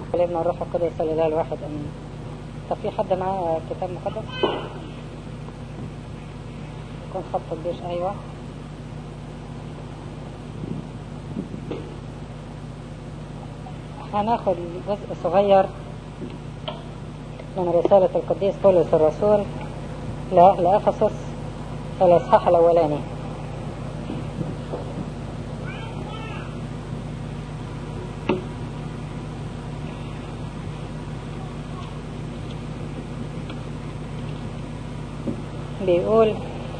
كلمنا الروح القدس الاله الواحد امين طب في حد معاه كتاب مقدس يكون خط الجيش ايوه هناخد جزء صغير من رسالة القديس بولس الرسول لأهل أفسس الإصحاح الأولاني بيقول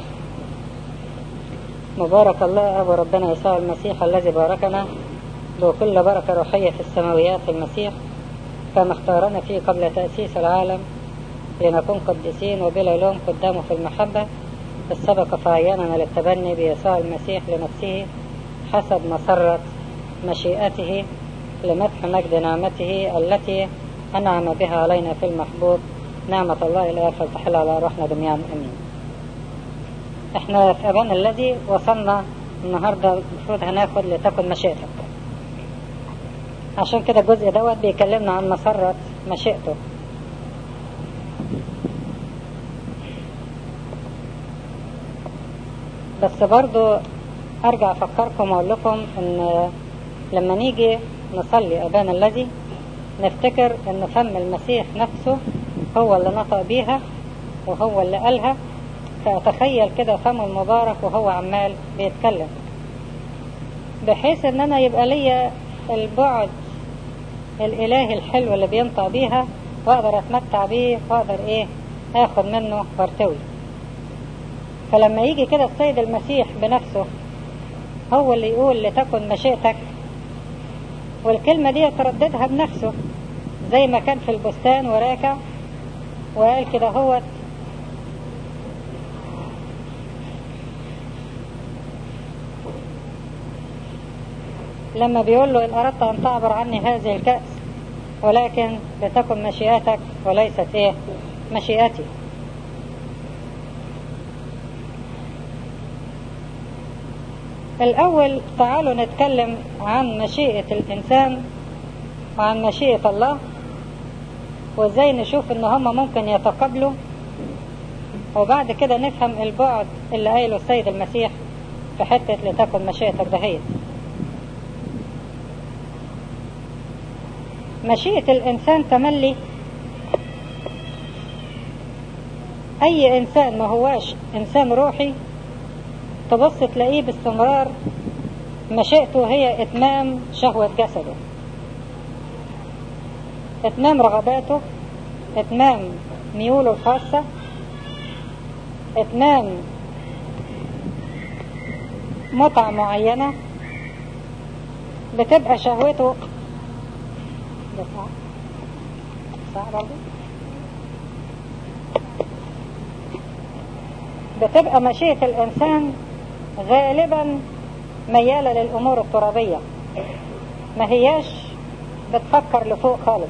مبارك الله أبو ربنا يسوع المسيح الذي باركنا بكل بركة روحية في السماويات في المسيح كما اختارنا فيه قبل تأسيس العالم لنكون قديسين وبلا لوم قدامه في المحبة السبق فعيننا للتبني بيسوع المسيح لنفسه حسب مسرة مشيئته لمدح مجد نعمته التي أنعم بها علينا في المحبوب نعمة الله الآب فلتحل على روحنا جميعا أمين احنا في أبان الذي وصلنا النهاردة المفروض هناخد لتكن مشيئتك عشان كده الجزء دوت بيكلمنا عن مسرة مشيئته بس برضو ارجع افكركم واقول لكم ان لما نيجي نصلي ابانا الذي نفتكر ان فم المسيح نفسه هو اللي نطق بيها وهو اللي قالها فأتخيل كده فمه المبارك وهو عمال بيتكلم بحيث ان انا يبقى ليا البعد الالهي الحلو اللي بينطق بيها واقدر اتمتع بيه واقدر ايه اخد منه وارتوي فلما يجي كده السيد المسيح بنفسه هو اللي يقول لتكن مشيئتك والكلمة دي ترددها بنفسه زي ما كان في البستان وراكع وقال كده هوت لما بيقول له إن أردت أن تعبر عني هذه الكأس ولكن لتكن مشيئتك وليست إيه مشيئتي الأول تعالوا نتكلم عن مشيئة الإنسان وعن مشيئة الله وإزاي نشوف إن هما ممكن يتقابلوا وبعد كده نفهم البعد اللي قايله السيد المسيح في حتة لتكن مشيئتك دهيت مشيئة الإنسان تملي أي إنسان ما هواش إنسان روحي تبص تلاقيه باستمرار مشيئته هي إتمام شهوة جسده إتمام رغباته إتمام ميوله الخاصة إتمام متعة معينة بتبقى شهوته ده صعب صعب برضه بتبقى مشيئة الإنسان غالبا ميالة للأمور الترابية ما هياش بتفكر لفوق خالص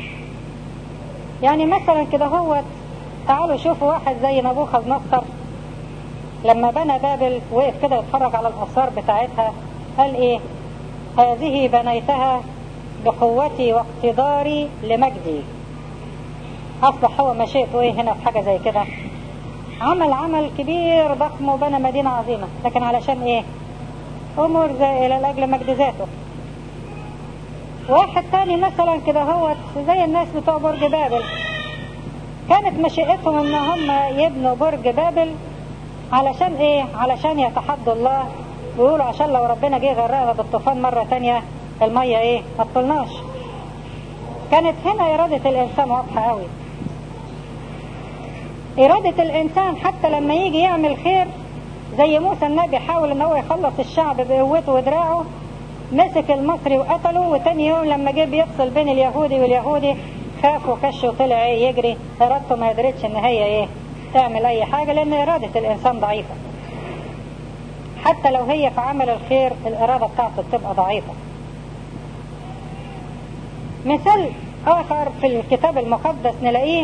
يعني مثلا كده هو تعالوا شوفوا واحد زي نبوخذ نصر لما بنى بابل وقف كده يتفرج على الآثار بتاعتها قال ايه هذه بنيتها بقوتي واقتداري لمجدي أصبح هو مشيئته ايه هنا في حاجة زي كده عمل عمل كبير ضخم وبنى مدينة عظيمة لكن علشان ايه امور زائلة لاجل مجد ذاته واحد تاني مثلا كده هو زي الناس بتوع برج بابل كانت مشيئتهم ان هم يبنوا برج بابل علشان ايه علشان يتحدوا الله ويقولوا عشان لو ربنا جه غرقنا بالطوفان مرة تانية المية ايه ما تطلناش كانت هنا ارادة الانسان واضحة قوي إرادة الإنسان حتى لما يجي يعمل خير زي موسى النبي حاول إن هو يخلص الشعب بقوته ودراعه مسك المصري وقتله وتاني يوم لما جه بيفصل بين اليهودي واليهودي خاف وكش وطلع ايه يجري إرادته ما قدرتش إن هي ايه تعمل أي حاجة لأن إرادة الإنسان ضعيفة حتى لو هي في عمل الخير الإرادة بتاعته بتبقى ضعيفة مثال آخر في الكتاب المقدس نلاقيه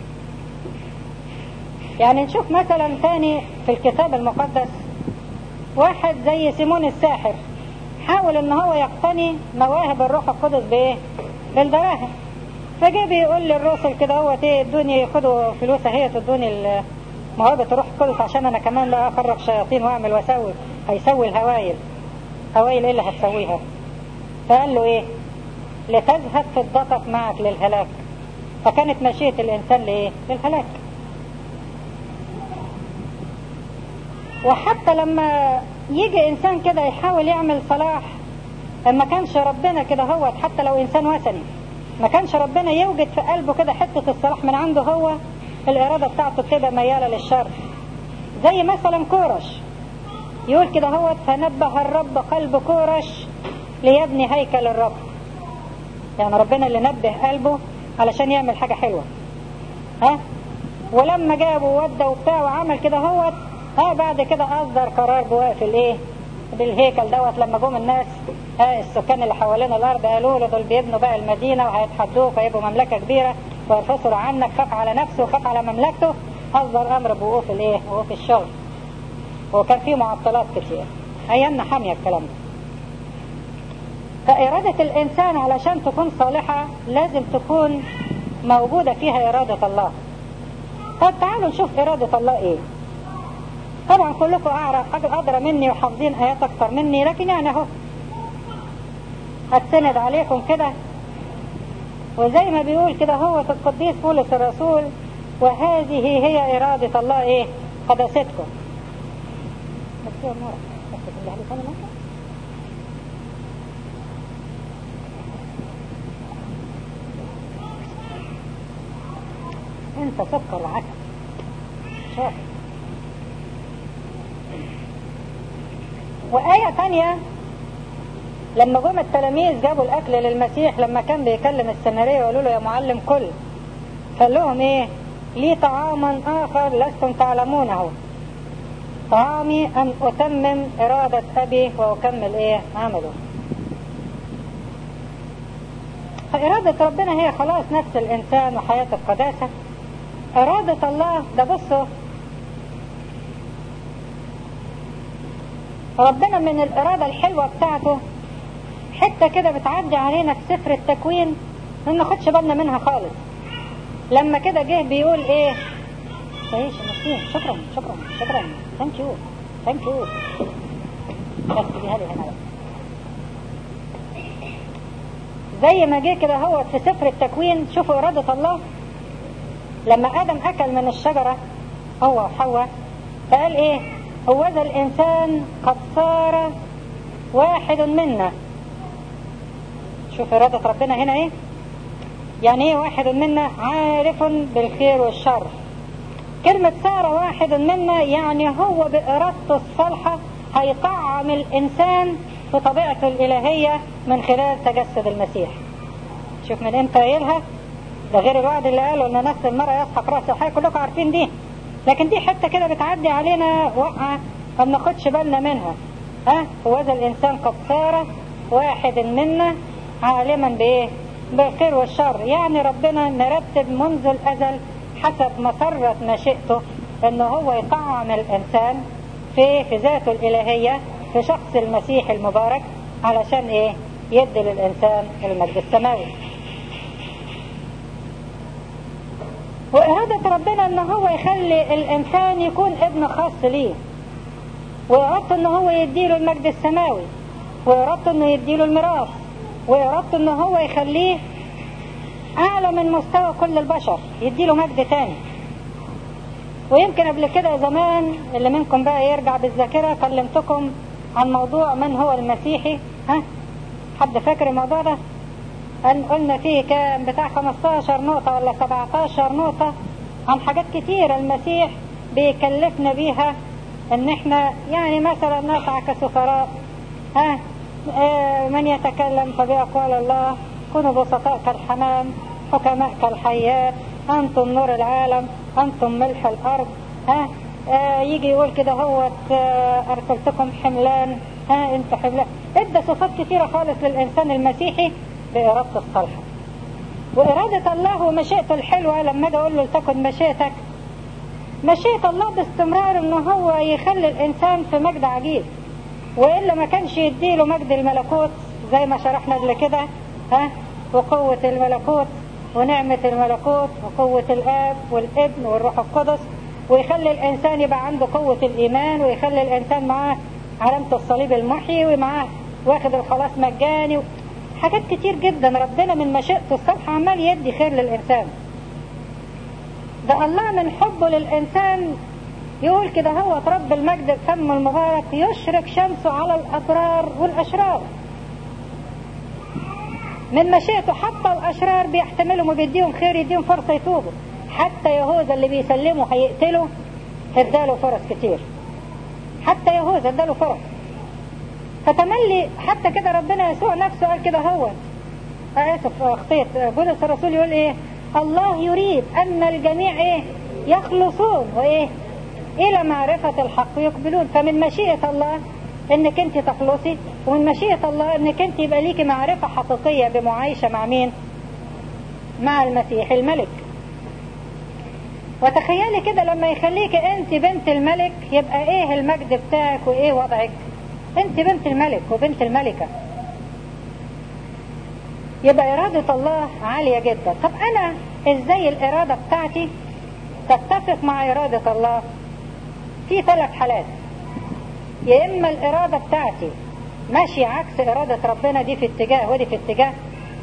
يعني نشوف مثلا تاني في الكتاب المقدس واحد زي سيمون الساحر حاول ان هو يقتني مواهب الروح القدس بايه بالدراهم فجاء بيقول للرسل كده هو ايه ادوني خدوا فلوس اهي تدوني موهبة الروح القدس عشان انا كمان لا افرغ شياطين واعمل واسوي هيسوي الهوايل هوايل ايه اللي هتسويها فقال له ايه لتذهب فضتك معك للهلاك فكانت مشيئة الانسان لايه للهلاك وحتى لما يجي انسان كده يحاول يعمل صلاح ما كانش ربنا كده هو حتى لو انسان وثني ما كانش ربنا يوجد في قلبه كده حتة الصلاح من عنده هو الإرادة بتاعته بتبقى ميالة للشر زي مثلا كورش يقول كده هو فنبه الرب قلب كورش ليبني هيكل الرب يعني ربنا اللي نبه قلبه علشان يعمل حاجة حلوة ها ولما جابه وودى وبتاع وعمل كده هو ها بعد كده أصدر قرار بوقف الايه بالهيكل دوت لما جم الناس ها السكان اللي حوالين الارض قالوا له دول بيبنوا بقى المدينه وهيتحدوك ويبقوا مملكه كبيره وينفصلوا عنك خاف على نفسه وخاف على مملكته اصدر امر بوقوف الايه؟ وقوف الشغل. وكان في معطلات كتير. ايامنا حاميه الكلام ده. فإرادة الإنسان علشان تكون صالحة لازم تكون موجودة فيها إرادة الله. طب تعالوا نشوف إرادة الله إيه؟ طبعا كلكم أعرف أدرى مني وحافظين آيات أكثر مني لكن يعني أهو هتسند عليكم كده وزي ما بيقول كده هو القديس بولس الرسول وهذه هي إرادة الله إيه قداستكم انت سكر وعسل شوف وآية ثانية لما جم التلاميذ جابوا الأكل للمسيح لما كان بيكلم السامرية وقالوا له يا معلم كل قال لهم إيه لي طعاما آخر لستم تعلمونه طعامي أن أتمم إرادة أبي وأكمل إيه عمله فإرادة ربنا هي خلاص نفس الإنسان وحياة القداسة إرادة الله ده بصوا ربنا من الإرادة الحلوة بتاعته حتة كده بتعدي علينا في سفر التكوين ما ناخدش بالنا منها خالص لما كده جه بيقول ايه تعيش مسكين شكرا شكرا شكرا ثانك يو ثانك يو بس ديها لي هنا زي ما جه كده هو في سفر التكوين شوفوا إرادة الله لما آدم أكل من الشجرة هو وحواء فقال إيه هوذا الإنسان قد صار واحد منا شوف إرادة ربنا هنا إيه يعني إيه واحد منا عارف بالخير والشر كلمة صار واحد منا يعني هو بإرادته الصالحة هيطعم الإنسان في طبيعته الإلهية من خلال تجسد المسيح شوف من امتى قايلها ده غير الوعد اللي قاله ان نفس المرأة يسحق رأس الحي كلكم عارفين دي لكن دي حتة كده بتعدي علينا وقعة ما بناخدش بالنا منها ها وهذا الإنسان قد صار واحد منا عالما بإيه بالخير والشر يعني ربنا مرتب منذ الأزل حسب مسرة مشيئته ان هو يطعم الإنسان في في ذاته الإلهية في شخص المسيح المبارك علشان ايه يدي للإنسان المجد السماوي وإرادة ربنا ان هو يخلي الإنسان يكون ابن خاص ليه وإرادته ان هو يديله المجد السماوي وإرادته انه يديله الميراث وإرادته ان هو يخليه أعلى من مستوى كل البشر يديله مجد تاني ويمكن قبل كده زمان اللي منكم بقى يرجع بالذاكرة كلمتكم عن موضوع من هو المسيحي ها حد فاكر الموضوع ده أن قلنا فيه كان بتاع 15 نقطة ولا 17 نقطة عن حاجات كتيرة المسيح بيكلفنا بيها ان احنا يعني مثلا نسعى كسفراء ها آه من يتكلم فبأقوال الله كونوا بسطاء كالحمام حكماء كالحيات أنتم نور العالم أنتم ملح الأرض ها آه يجي يقول كده هو آه أرسلتكم حملان ها أنت حملان ادى صفات كثيرة خالص للإنسان المسيحي بإرادته الصالحة وإرادة الله ومشيئته الحلوة لما أجي أقول له لتكن مشيئتك مشيئة الله باستمرار إن هو يخلي الإنسان في مجد عجيب وإلا ما كانش يديله مجد الملكوت زي ما شرحنا قبل كده ها وقوة الملكوت ونعمة الملكوت وقوة الآب والابن والروح القدس ويخلي الإنسان يبقى عنده قوة الإيمان ويخلي الإنسان معاه علامة الصليب المحي ومعاه واخد الخلاص مجاني حاجات كتير جدا ربنا من مشيئته الصالحة عمال يدي خير للإنسان ده الله من حبه للإنسان يقول كده هو رب المجد بفم المبارك يشرق شمسه على الأبرار والأشرار من مشيئته حتى الأشرار بيحتملهم وبيديهم خير يديهم فرصة يتوبوا حتى يهوذا اللي بيسلمه هيقتله اداله فرص كتير حتى يهوذا اداله فرص فتملي حتى كده ربنا يسوع نفسه قال كده هو اسف اخطيت بولس الرسول يقول ايه الله يريد ان الجميع ايه يخلصون وايه الى معرفة الحق يقبلون فمن مشيئة الله انك انت تخلصي ومن مشيئة الله انك انت يبقى ليكي معرفة حقيقية بمعايشة مع مين مع المسيح الملك وتخيلي كده لما يخليك انت بنت الملك يبقى ايه المجد بتاعك وايه وضعك انت بنت الملك وبنت الملكة يبقى إرادة الله عالية جدا طب أنا إزاي الإرادة بتاعتي تتفق مع إرادة الله في ثلاث حالات يا إما الإرادة بتاعتي ماشية عكس إرادة ربنا دي في اتجاه ودي في اتجاه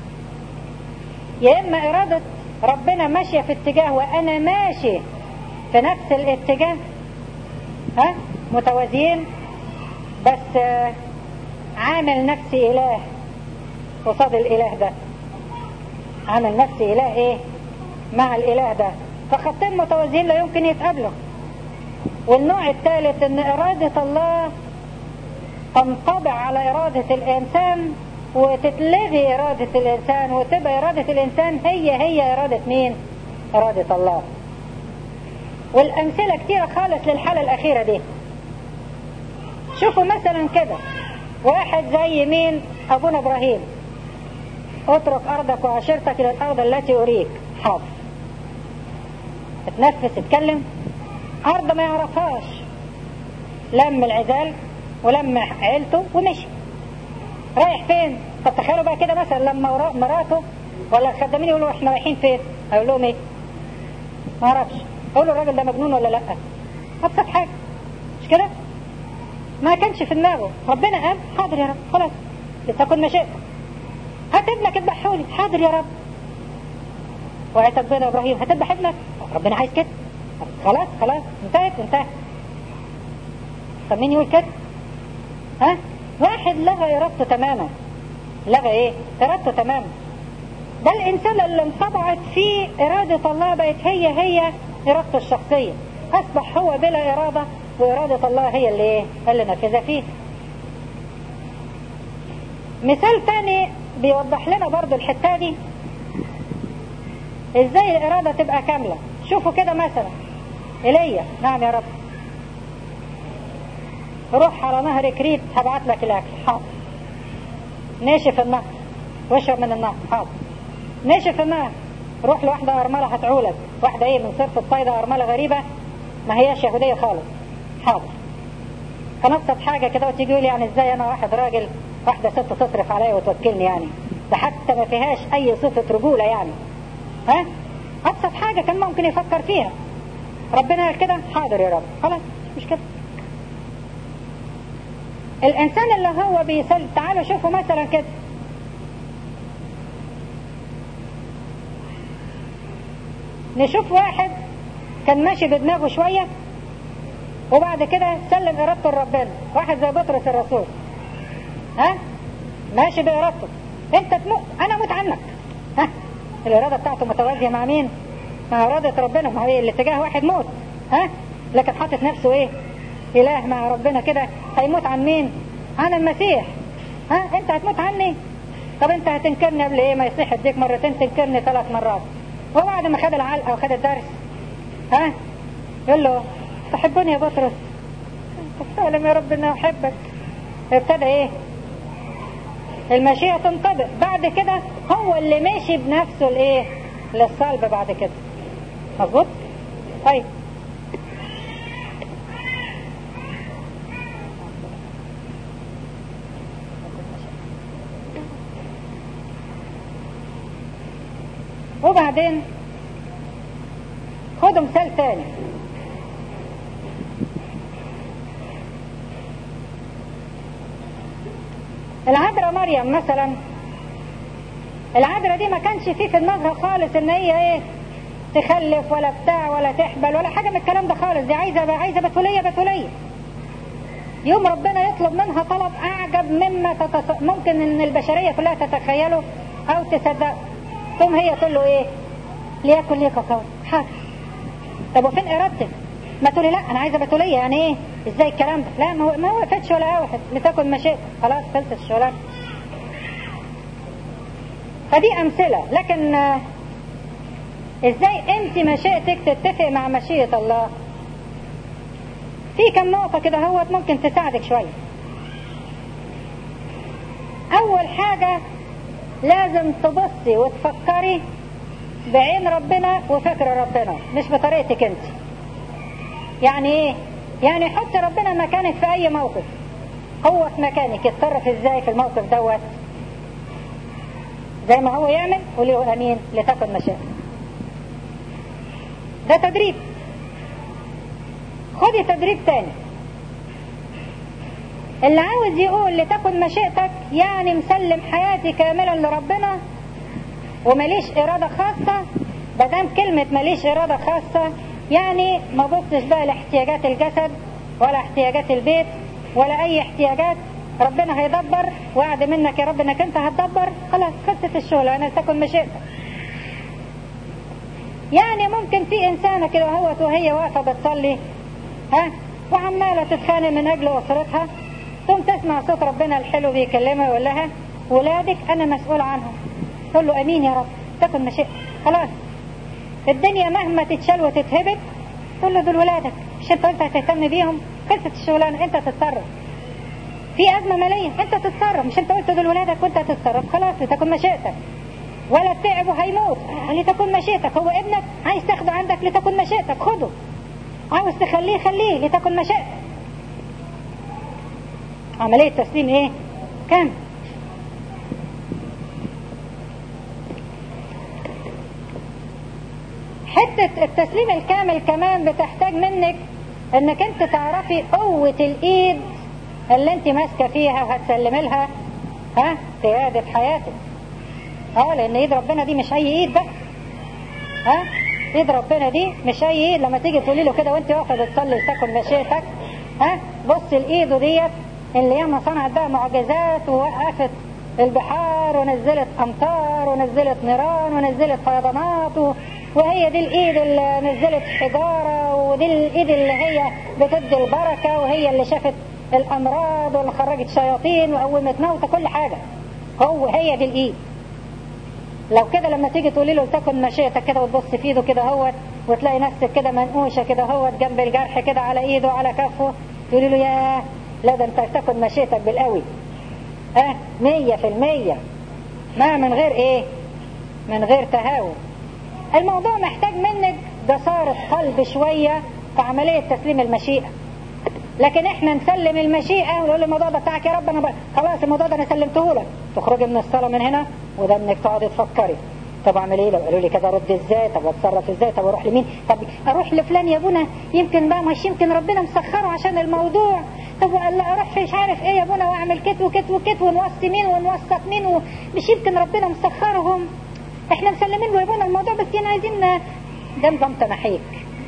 يا إما إرادة ربنا ماشية في اتجاه وأنا ماشي في نفس الاتجاه ها متوازيين بس عامل نفسي إله قصاد الإله ده عامل نفسي إله إيه مع الإله ده فخطين متوازيين لا يمكن يتقابلوا والنوع الثالث ان إرادة الله تنطبع على إرادة الإنسان وتتلغي إرادة الإنسان وتبقى إرادة الإنسان هي هي إرادة مين إرادة الله والأمثلة كتيرة خالص للحالة الأخيرة دي شوفوا مثلا كده واحد زي مين أبونا إبراهيم اترك أرضك وعشيرتك إلى الأرض التي أريك حاضر اتنفس اتكلم أرض ما يعرفهاش لم العزال ولم عيلته ومشي رايح فين طب تخيلوا بقى كده مثلا لما مراته ولا الخدامين يقولوا احنا رايحين فين اقول لهم ايه ما اعرفش اقول له الراجل ده مجنون ولا لا ابسط حاجه مش كده ما كانش في دماغه ربنا قال حاضر يا رب خلاص لتكن مشيئتك هات ابنك اذبحه لي حاضر يا رب وعيت ربنا ابراهيم هتذبح ابنك ربنا عايز كده خلاص خلاص انتهت انتهت طب مين يقول كده ها واحد لغى ارادته تماما لغى ايه ارادته تماما ده الانسان اللي انطبعت فيه ارادة الله بقت هي هي ارادته الشخصية اصبح هو بلا ارادة وارادة الله هي اللي ايه اللي نفذها فيه مثال تاني بيوضح لنا برضو الحتة دي ازاي الارادة تبقى كاملة شوفوا كده مثلا ايليا نعم يا رب روح على نهر كريت هبعت لك الاكل حاضر نشف النهر واشرب من النهر حاضر نشف النهر روح لواحدة أرملة هتعولك واحدة ايه من صرف الصيدة أرملة غريبة ما هياش يهودية خالص حاضر فنبسط حاجة كده وتيجي يقول يعني ازاي انا واحد راجل واحدة ست تصرف عليا وتوكلني يعني ده حتى ما فيهاش اي صفة رجولة يعني ها ابسط حاجة كان ممكن يفكر فيها ربنا قال كده حاضر يا رب خلاص مش كده الانسان اللي هو بيسل تعالوا شوفوا مثلا كده نشوف واحد كان ماشي بدماغه شوية وبعد كده سلم ارادته لربنا واحد زي بطرس الرسول ها ماشي بارادته انت تموت انا اموت عنك ها الاراده بتاعته متوازيه مع مين مع اراده ربنا ما هي الاتجاه واحد موت ها لكن حاطط نفسه ايه اله مع ربنا كده هيموت عن مين عن المسيح ها انت هتموت عني طب انت هتنكرني قبل ايه ما يصيح اديك مرتين تنكرني ثلاث مرات وبعد ما خد العلقه وخد الدرس ها يقول له تحبني يا بطرس فعلم يا رب اني احبك ابتدى ايه المشيئة تنطبق بعد كده هو اللي ماشي بنفسه الايه للصلب بعد كده مظبوط طيب وبعدين خدوا مثال تاني العذراء مريم مثلا العذراء دي ما كانش فيه في دماغها خالص ان هي ايه تخلف ولا بتاع ولا تحبل ولا حاجه من الكلام ده خالص دي عايزه عايزه بتوليه بتوليه يوم ربنا يطلب منها طلب اعجب مما تتص... ممكن ان البشريه كلها تتخيله او تصدق ثم هي تقول له ايه ليكن ليك قول حاضر طب وفين ارادتك ما تقولي لا انا عايزه بتوليه يعني ايه ازاي الكلام ده لا ما ما وقفتش ولا اوحد لتكن مشيئتك خلاص خلصت الشغلانه فدي امثله لكن ازاي انت مشيئتك تتفق مع مشيئه الله في كم نقطة كده هوت ممكن تساعدك شوية أول حاجة لازم تبصي وتفكري بعين ربنا وفكر ربنا مش بطريقتك انت يعني ايه يعني حط ربنا مكانك في اي موقف هو في مكانك يتصرف ازاي في الموقف دوت زي ما هو يعمل قولي له امين لتكن مشيئته ده تدريب خدي تدريب تاني اللي عاوز يقول لتكن مشيئتك يعني مسلم حياتي كاملا لربنا ومليش إرادة خاصة بدام كلمة مليش إرادة خاصة يعني ما بصش بقى لاحتياجات الجسد ولا احتياجات البيت ولا أي احتياجات ربنا هيدبر وعد منك يا رب انك انت هتدبر خلاص خلصت الشغل انا تكن مشيئتك يعني ممكن في انسانه كده اهوت وهي واقفه بتصلي ها وعماله تتخانق من اجل اسرتها ثم تسمع صوت ربنا الحلو بيكلمها ويقول لها ولادك انا مسؤول عنهم تقول له امين يا رب تكن مشيئتك خلاص الدنيا مهما تتشال وتتهبط تقول له دول ولادك مش انت قلت هتهتم بيهم خلصت الشغلانه انت تتصرف في ازمه ماليه انت تتصرف مش انت قلت دول ولادك وانت هتتصرف خلاص لتكن مشيئتك ولا تعب وهيموت لتكن مشيئتك هو ابنك عايز تاخده عندك لتكن مشيئتك خده عاوز تخليه خليه لتكن مشيئتك عملية تسليم ايه كام حتة التسليم الكامل كمان بتحتاج منك انك انت تعرفي قوة الايد اللي انت ماسكة فيها وهتسلمي لها ها قيادة حياتك اه لان ايد ربنا دي مش اي ايد بقى ها ايد ربنا دي مش اي ايد لما تيجي تقولي له كده وانت واقفه بتصلي تكن مشيئتك ها بص الايد ديت اللي ياما صنعت بقى معجزات ووقفت البحار ونزلت امطار ونزلت نيران ونزلت فيضانات و... وهي دي الايد اللي نزلت حجاره ودي الايد اللي هي بتدي البركه وهي اللي شافت الامراض واللي خرجت شياطين وقومت موتى كل حاجه هو هي دي الايد لو كده لما تيجي تقولي له تكن مشيئتك كده وتبص في ايده كده هوت وتلاقي نفسك كده منقوشه كده هوت جنب الجرح كده على ايده وعلى كفه تقولي له يا لا ده انت تكن مشيئتك بالقوي اه مية في المية ما من غير ايه من غير تهاون الموضوع محتاج منك جسارة قلب شوية في عملية تسليم المشيئة لكن احنا نسلم المشيئة ونقول الموضوع ده بتاعك يا رب انا ب... خلاص الموضوع ده انا سلمته لك تخرجي من الصلاة من هنا وده انك تقعدي تفكري طب اعمل ايه لو قالوا لي كذا ارد ازاي طب اتصرف ازاي طب اروح لمين طب اروح لفلان يا ابونا يمكن بقى مش يمكن ربنا مسخره عشان الموضوع طب لا اروح في مش عارف ايه يا ابونا واعمل كت وكت وكت ونوصي مين ونوثق مين ومش يمكن ربنا مسخرهم احنا مسلمين له يا ابونا الموضوع بس يعني عايزين ده نظام تمحيك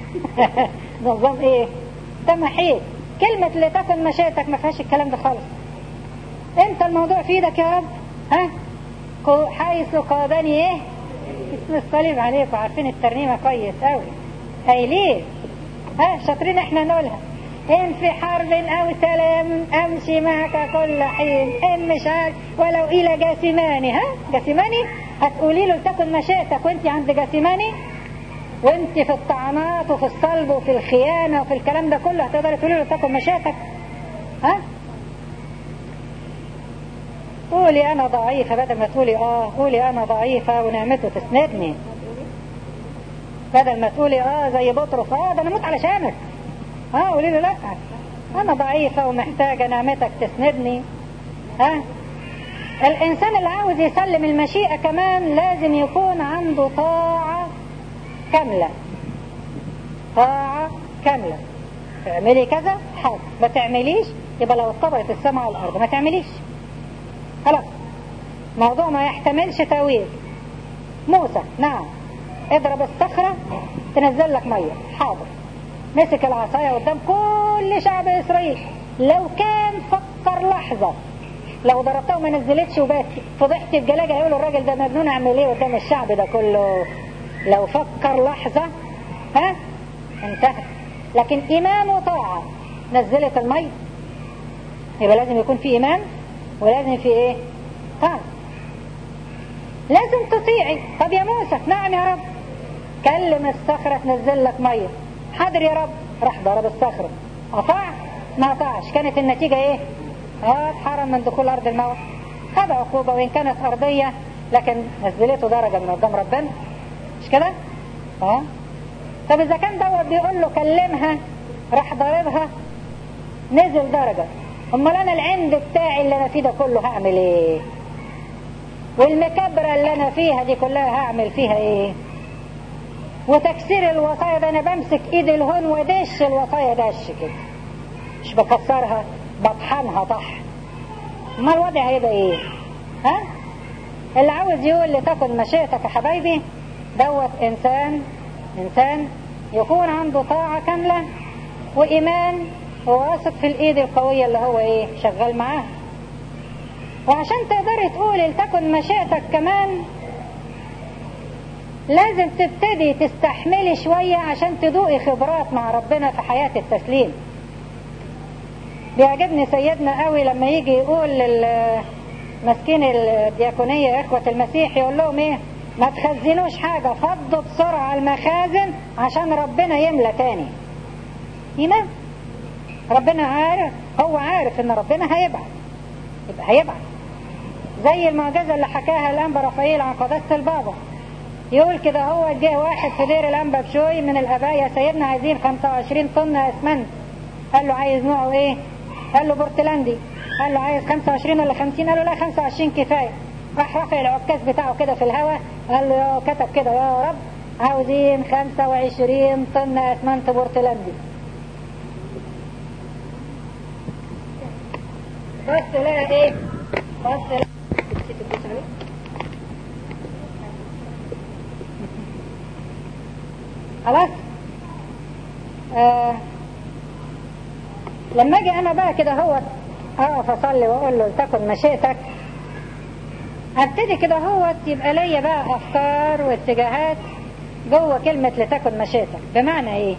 ده نظام ايه تمحيك كلمة لتكن مشيئتك ما فيهاش الكلام ده خالص انت الموضوع في ايدك يا رب ها حيث قادني ايه اسم الصليب عليكم عارفين الترنيمة كويس قوي قايلين ها شاطرين احنا نقولها ان في حرب او سلام امشي معك كل حين ان مش عارف ولو الى جاسماني ها جاسماني هتقولي له لتكن مشيئتك وانت عند جاسماني وانت في الطعنات وفي الصلب وفي الخيانة وفي الكلام ده كله هتقدري تقولي له تكن مشيئتك ها قولي انا ضعيفة بدل ما تقولي اه قولي انا ضعيفة ونعمته تسندني بدل ما تقولي اه زي بطرس اه ده انا اموت علشانك اه قولي له لا انا ضعيفة ومحتاجة نعمتك تسندني ها الإنسان اللي عاوز يسلم المشيئة كمان لازم يكون عنده طاعة كاملة طاعة كاملة تعملي كذا حاضر ما تعمليش يبقى لو اتطبقت السماء على الأرض ما تعمليش خلاص موضوع ما يحتملش تأويل موسى نعم اضرب الصخرة تنزل لك مية حاضر مسك العصاية قدام كل شعب إسرائيل لو كان فكر لحظة لو ضربته وما نزلتش وبقت فضحت بجلاجة هيقولوا الراجل ده مجنون اعمل ايه قدام الشعب ده كله لو فكر لحظة ها انتهى لكن إيمان وطاعة نزلت المية يبقى لازم يكون في إيمان ولازم في إيه طاعة لازم تطيعي طب يا موسى نعم يا رب كلم الصخرة تنزل لك مية حاضر يا رب راح ضرب الصخرة أطاع ما أطاعش كانت النتيجة إيه اه اتحرم من دخول أرض الموت خد عقوبة وإن كانت أرضية لكن نزلته درجة من قدام ربنا مش كده اه طب إذا كان دوت بيقول له كلمها راح ضاربها نزل درجة أمال أنا العند بتاعي اللي أنا فيه ده كله هعمل إيه والمكبرة اللي أنا فيها دي كلها هعمل فيها إيه وتكسير الوصايا ده أنا بمسك إيد الهون ودش الوصايا دش كده مش بكسرها بطحنها طح ما الوضع هيبقى إيه ها اللي عاوز يقول لتكن مشيئتك يا حبايبي دوت إنسان إنسان يكون عنده طاعة كاملة وإيمان وواثق في الإيد القوية اللي هو إيه شغال معاها وعشان تقدري تقولي لتكن مشيئتك كمان لازم تبتدي تستحملي شوية عشان تدوقي خبرات مع ربنا في حياة التسليم بيعجبني سيدنا قوي لما يجي يقول للمسكين الدياكونية إخوة المسيح يقول لهم إيه ما تخزنوش حاجة فضوا بسرعة المخازن عشان ربنا يملى تاني إيمان ربنا عارف هو عارف ان ربنا هيبعت يبقى هيبعت زي المعجزة اللي حكاها الأنبا رفايل عن قداسة البابا يقول كده هو جه واحد في دير الأنبا بشوي من الأبايا سيدنا عايزين 25 طن أسمنت قال له عايز نوعه إيه؟ قال له بورتلاندي قال له عايز 25 ولا 50 قال له لا 25 كفاية راح رافع العكاز بتاعه كده في الهواء قال له يا كتب كده يا رب عاوزين 25 طن أسمنت بورتلاندي بص لقى ايه بص لقى خلاص آه. لما اجي انا بقى كده هو اقف اصلي واقول له لتكن مشيئتك ابتدي كده هو يبقى ليا بقى افكار واتجاهات جوه كلمة لتكن مشيئتك بمعنى ايه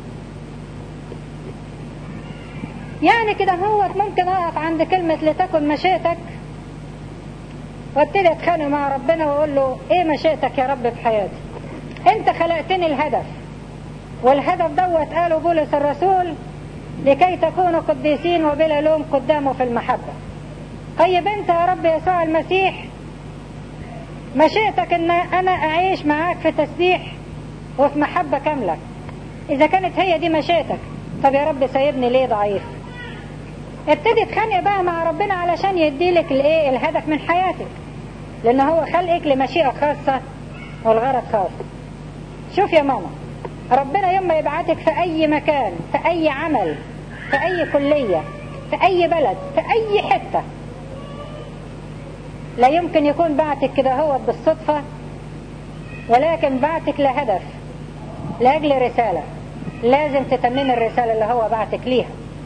يعني كده هو ممكن اقف عند كلمة لتكن مشيئتك وابتدي اتخانق مع ربنا واقول له ايه مشيئتك يا رب في حياتي انت خلقتني الهدف والهدف دوت قاله بولس الرسول لكي تكونوا قديسين وبلا لوم قدامه في المحبة طيب انت يا رب يسوع المسيح مشيئتك ان انا اعيش معاك في تسبيح وفي محبة كاملة اذا كانت هي دي مشيئتك طب يا رب سايبني ليه ضعيف ابتدي تخانق بقى مع ربنا علشان يديلك الايه الهدف من حياتك لان هو خلقك لمشيئة خاصة والغرض خاص شوف يا ماما ربنا يوم ما يبعتك في اي مكان في اي عمل في اي كلية في اي بلد في اي حتة لا يمكن يكون بعتك كده هو بالصدفة ولكن بعتك لهدف لأجل رسالة لازم تتممي الرسالة اللي هو بعتك ليها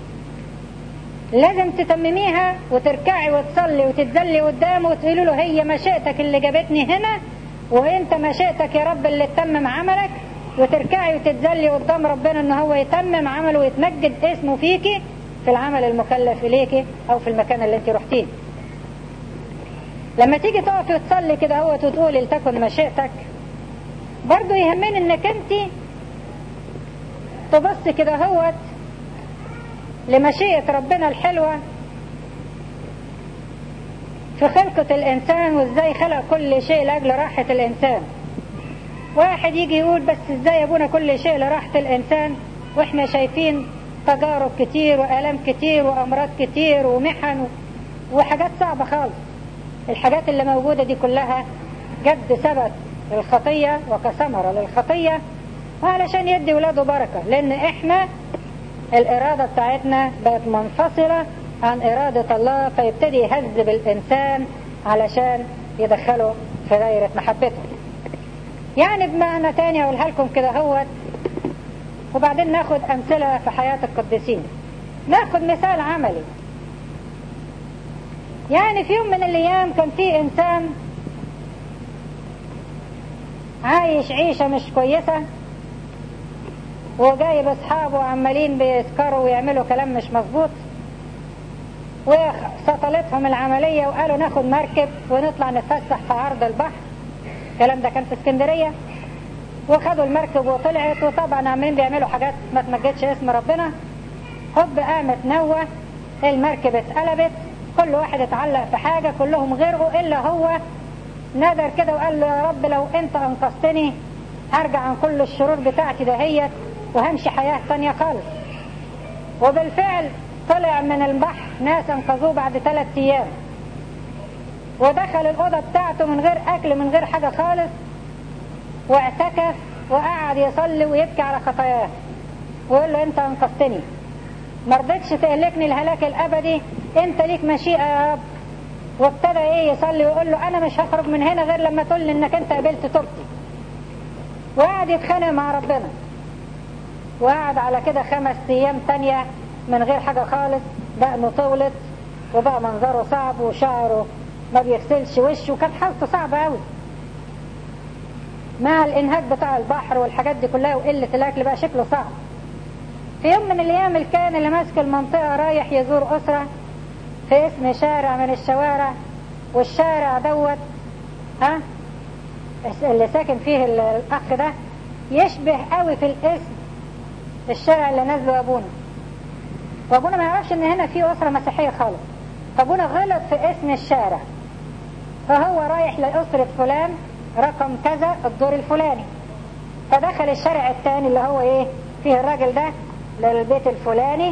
لازم تتمميها وتركعي وتصلي وتتذلي قدامه وتقولي له هي مشيئتك اللي جابتني هنا وانت مشيئتك يا رب اللي تتمم عملك وتركعي وتتذلي قدام ربنا ان هو يتمم عمله ويتمجد اسمه فيكي في العمل المكلف اليكي او في المكان اللي انت رحتيه لما تيجي تقفي وتصلي كده هو وتقولي لتكن مشيئتك برضو يهمني انك انت تبص كده هوت لمشيئة ربنا الحلوة في خلقة الإنسان وإزاي خلق كل شيء لأجل راحة الإنسان واحد يجي يقول بس إزاي أبونا كل شيء لراحة الإنسان وإحنا شايفين تجارب كتير وآلام كتير وأمراض كتير ومحن وحاجات صعبة خالص الحاجات اللي موجودة دي كلها جد ثبت الخطية وكثمرة للخطية وعلشان يدي ولاده بركة لأن إحنا الإرادة بتاعتنا بقت منفصلة عن إرادة الله فيبتدي يهذب الإنسان علشان يدخله في دايرة محبته يعني بمعنى تاني أقولها لكم كده هوت وبعدين ناخد أمثلة في حياة القديسين ناخد مثال عملي يعني في يوم من الأيام كان في إنسان عايش عيشة مش كويسة وجايب أصحابه عمالين بيسكروا ويعملوا كلام مش مظبوط وسطلتهم العملية وقالوا ناخد مركب ونطلع نتفسح في عرض البحر الكلام ده كان في اسكندرية وخدوا المركب وطلعت وطبعا عمالين بيعملوا حاجات ما تمجدش اسم ربنا هوب قامت نوة المركب اتقلبت كل واحد اتعلق في حاجة كلهم غرقوا إلا هو نادر كده وقال له يا رب لو انت انقذتني هرجع عن كل الشرور بتاعتي دهيت وهمشي حياة تانية خالص وبالفعل طلع من البحر ناس انقذوه بعد ثلاث ايام ودخل الأوضة بتاعته من غير أكل من غير حاجة خالص واعتكف وقعد يصلي ويبكي على خطاياه ويقول له انت انقذتني ما رضيتش تهلكني الهلاك الابدي انت ليك مشيئة يا رب وابتدى ايه يصلي ويقول له انا مش هخرج من هنا غير لما تقول لي انك انت قبلت توبتي وقعد يتخانق مع ربنا وقعد على كده خمس ايام تانية من غير حاجة خالص دقنه طولت وبقى منظره صعب وشعره ما بيغسلش وشه كانت حالته صعبة قوي مع الانهاك بتاع البحر والحاجات دي كلها وقلة الاكل بقى شكله صعب في يوم من الايام الكائن اللي ماسك المنطقة رايح يزور اسرة في اسم شارع من الشوارع والشارع دوت ها اللي ساكن فيه الاخ ده يشبه قوي في الاسم الشارع اللي نزله ابونا وابونا ما يعرفش ان هنا في اسره مسيحيه خالص فابونا غلط في اسم الشارع فهو رايح لاسره فلان رقم كذا الدور الفلاني فدخل الشارع الثاني اللي هو ايه فيه الراجل ده للبيت الفلاني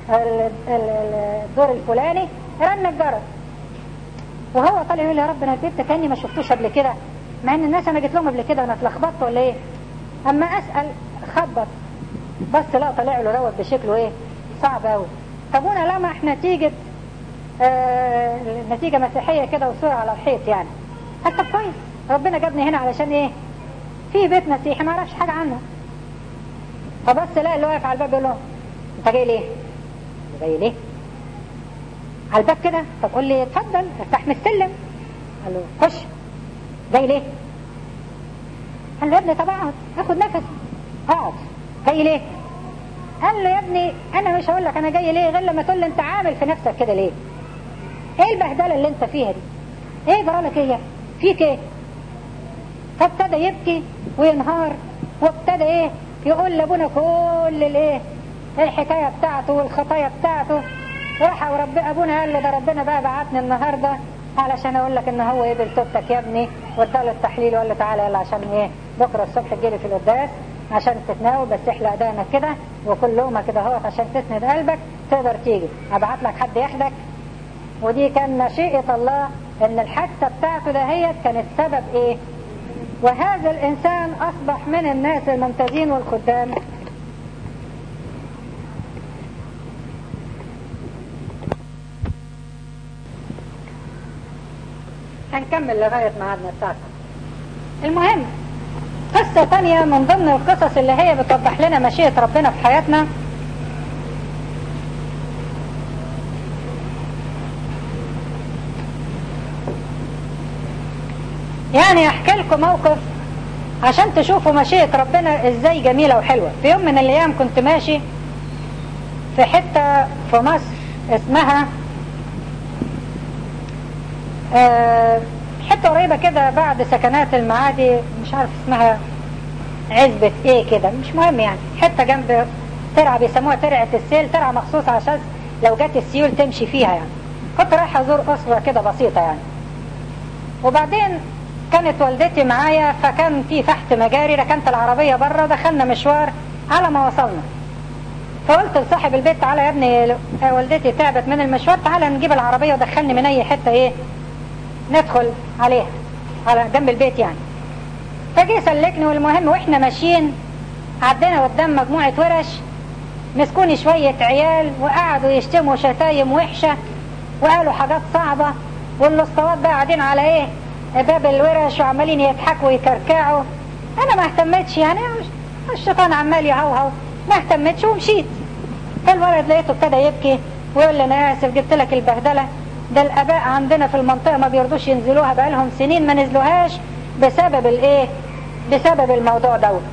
الدور الفلاني رن الجرس وهو طالع يقول يا رب انا البيت ده كاني ما شفتوش قبل كده مع ان الناس انا جيت لهم قبل كده وانا اتلخبطت ولا ايه اما اسال خبط بس لا طلع له دوت بشكله ايه صعب قوي ابونا لمح نتيجة آه نتيجة مسيحية كده وصورة على الحيط يعني قال طب كويس ربنا جابني هنا علشان ايه في بيت مسيحي ما اعرفش حاجة عنه فبص لا اللي واقف على الباب يقول له انت جاي ليه جاي ليه على الباب كده طب قول لي اتفضل افتح من السلم قال له خش جاي ليه قال له يا ابني طب اقعد اخد نفس اقعد جاي ليه قال له يا ابني انا مش هقول لك انا جاي ليه غير لما تقول لي انت عامل في نفسك كده ليه ايه البهدله اللي انت فيها دي ايه جرالك ايه فيك ايه فابتدى يبكي وينهار وابتدى ايه يقول لابونا كل الايه الحكايه بتاعته والخطايا بتاعته راح ورب ابونا قال له ده ربنا بقى بعتني النهارده علشان اقول لك ان هو قبل توبتك يا ابني واداله التحليل وقال له تعالى يلا عشان ايه بكره الصبح تجيلي في القداس عشان تتناول بس احلق دقنك كده وكل لقمه كده اهوت عشان تسند قلبك تقدر تيجي ابعت لك حد ياخدك ودي كان مشيئة الله ان الحادثة بتاعته دهيت كانت سبب ايه وهذا الانسان اصبح من الناس الممتازين والخدام هنكمل لغاية ميعادنا الساعة المهم قصة تانية من ضمن القصص اللي هي بتوضح لنا مشيئة ربنا في حياتنا يعني احكي لكم موقف عشان تشوفوا مشيئة ربنا ازاي جميلة وحلوة في يوم من الايام كنت ماشي في حتة في مصر اسمها آه حتة قريبة كده بعد سكنات المعادي مش عارف اسمها عزبة ايه كده مش مهم يعني حتة جنب ترعة بيسموها ترعة السيل ترعة مخصوصة عشان لو جت السيول تمشي فيها يعني كنت رايح ازور اسرة كده بسيطة يعني وبعدين كانت والدتي معايا فكان في تحت مجاري ركنت العربية بره ودخلنا مشوار على ما وصلنا فقلت لصاحب البيت تعالى يا ابني والدتي تعبت من المشوار تعالى نجيب العربية ودخلني من اي حتة ايه ندخل عليها على جنب البيت يعني فجي سلكني والمهم واحنا ماشيين عدينا قدام مجموعة ورش مسكوني شوية عيال وقعدوا يشتموا شتايم وحشة وقالوا حاجات صعبة والاسطوات بقى قاعدين على ايه باب الورش وعمالين يضحكوا ويكركعوا انا ما اهتمتش يعني الشيطان عمال يهوهو ما اهتمتش ومشيت فالولد لقيته ابتدى يبكي ويقول لي انا اسف جبت لك البهدله ده الاباء عندنا في المنطقه ما بيرضوش ينزلوها بقالهم سنين ما نزلوهاش بسبب الايه بسبب الموضوع دوت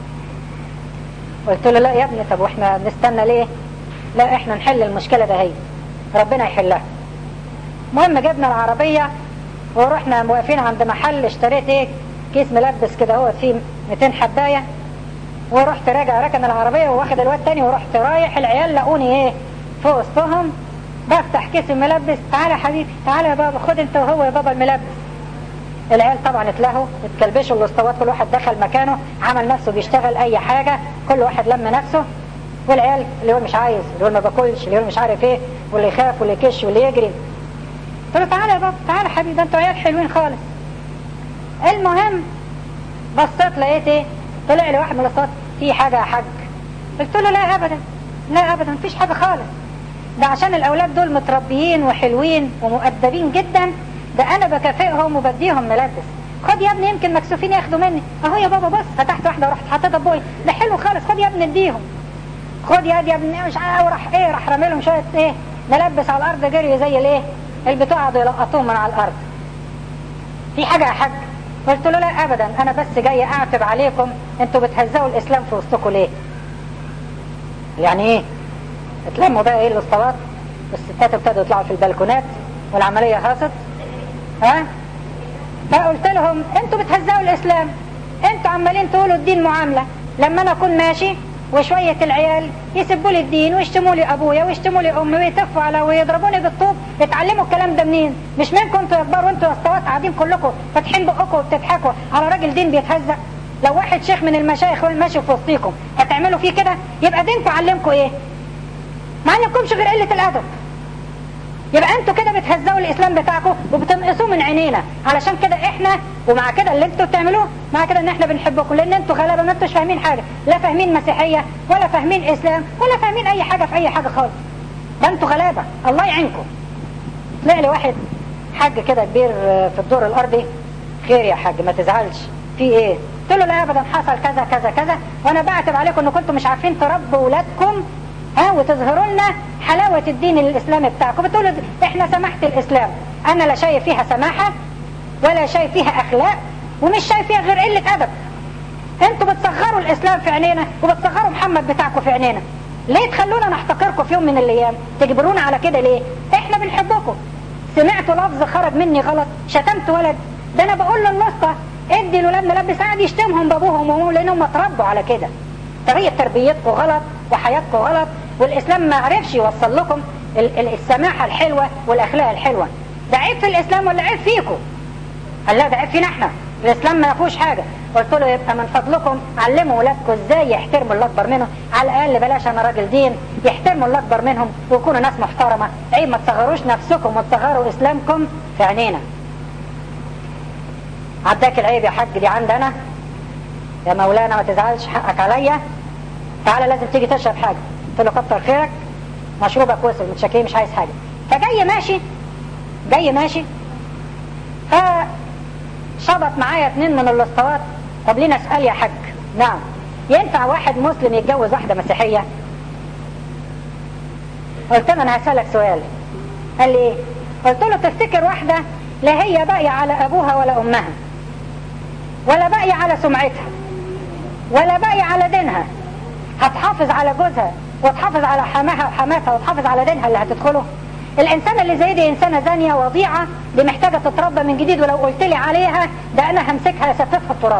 قلت له لا يا ابني طب واحنا نستنى ليه لا احنا نحل المشكله ده هي ربنا يحلها المهم جبنا العربيه ورحنا واقفين عند محل اشتريت ايه كيس ملبس كده هو فيه 200 حبايه ورحت راجع ركن العربيه وواخد الواد تاني ورحت رايح العيال لقوني ايه فوق وسطهم بفتح كيس الملبس تعالى يا حبيبي تعالى يا بابا خد انت وهو يا بابا الملبس العيال طبعا اتلهوا اتكلبشوا الاسطوات كل واحد دخل مكانه عمل نفسه بيشتغل اي حاجه كل واحد لم نفسه والعيال اللي هو مش عايز اللي هو ما باكلش اللي هو مش عارف ايه واللي يخاف واللي يكش واللي يجري قلت له تعالى يا بابا تعالى يا حبيبي ده انتوا عيال حلوين خالص المهم بصيت لقيت ايه طلع لي واحد من الاسطوات في حاجه يا حاج قلت له لا ابدا لا ابدا مفيش حاجه خالص ده عشان الاولاد دول متربيين وحلوين ومؤدبين جدا ده انا بكافئهم وبديهم ملبس خد يا ابني يمكن مكسوفين ياخدوا مني اهو يا بابا بص فتحت واحده ورحت حطيتها بوي ده حلو خالص خد يا ابني اديهم خد يا يا ابني مش عارف راح ايه راح رامي لهم شويه ايه ملبس على الارض جري زي الايه البتوع قعدوا يلقطوهم من على الارض في حاجه يا حاج قلت له لا ابدا انا بس جاي اعتب عليكم انتوا بتهزقوا الاسلام في وسطكم ليه يعني ايه اتلموا بقى ايه الاسطوات والستات ابتدوا يطلعوا في البلكونات والعمليه هاصت ها فقلت لهم انتوا بتهزقوا الاسلام انتوا عمالين تقولوا الدين معامله لما انا اكون ماشي وشوية العيال يسبوا لي الدين ويشتموا لي ابويا ويشتموا لي امي ويتفوا على ويضربوني بالطوب اتعلموا الكلام ده منين مش منكم انتوا يا كبار وانتوا يا اسطوات قاعدين كلكم فاتحين بقكم وبتضحكوا على راجل دين بيتهزق لو واحد شيخ من المشايخ ماشي في وسطيكم هتعملوا فيه كده يبقى دينكم علمكم ايه ما علمكمش غير قله الادب يبقى انتوا كده بتهزقوا الاسلام بتاعكم وبتنقصوه من عينينا علشان كده احنا ومع كده اللي انتوا بتعملوه مع كده ان احنا بنحبكم لان انتوا غلابه ما انتوش فاهمين حاجه لا فاهمين مسيحيه ولا فاهمين اسلام ولا فاهمين اي حاجه في اي حاجه خالص ده انتوا غلابه الله يعينكم طلع لي واحد حاج كده كبير في الدور الارضي خير يا حاج ما تزعلش في ايه قلت له لا ابدا حصل كذا كذا كذا وانا بعتب عليكم ان كنتوا مش عارفين تربوا ولادكم ها وتظهروا لنا حلاوة الدين الإسلامي بتاعكم بتقولوا احنا سماحة الإسلام أنا لا شايف فيها سماحة ولا شايف فيها أخلاق ومش شايف فيها غير قلة أدب انتوا بتصغروا الإسلام في عينينا وبتصغروا محمد بتاعكم في عينينا ليه تخلونا نحتقركم في يوم من الأيام تجبرونا على كده ليه احنا بنحبكم سمعتوا لفظ خرج مني غلط شتمت ولد ده أنا بقول له النصة ادي الولاد ملبس قاعد يشتمهم بابوهم وامهم لأنهم اتربوا على كده طريقة تربيتكم غلط وحياتكم غلط والإسلام ما عرفش يوصل لكم السماحة الحلوة والأخلاق الحلوة ده عيب في الإسلام ولا عيب فيكم قال لا ده عيب فينا احنا الإسلام ما فيهوش حاجة قلت له يبقى من فضلكم علموا ولادكم ازاي يحترموا اللي أكبر منهم على الأقل بلاش أنا راجل دين يحترموا اللي أكبر منهم ويكونوا ناس محترمة عيب ما تصغروش نفسكم وتصغروا إسلامكم في عينينا عداك العيب يا حاج دي عندي أنا يا مولانا ما تزعلش حقك عليا تعالى لازم تيجي تشرب حاجة قلت له كتر خيرك مشروبك وصل متشكرين مش عايز حاجة فجاي ماشي جاي ماشي فشبط معايا اتنين من الاسطوات طب ليه نسأل يا حاج نعم ينفع واحد مسلم يتجوز واحدة مسيحية قلت له انا هسألك سؤال قال لي ايه قلت له تفتكر واحدة لا هي باقية على ابوها ولا امها ولا باقية على سمعتها ولا باقية على دينها هتحافظ على جوزها وتحافظ على حماها وحماتها وتحافظ على دينها اللي هتدخله الانسانه اللي زي دي انسانه زانيه وضيعه دي محتاجه تتربى من جديد ولو قلت لي عليها ده انا همسكها اسففها التراب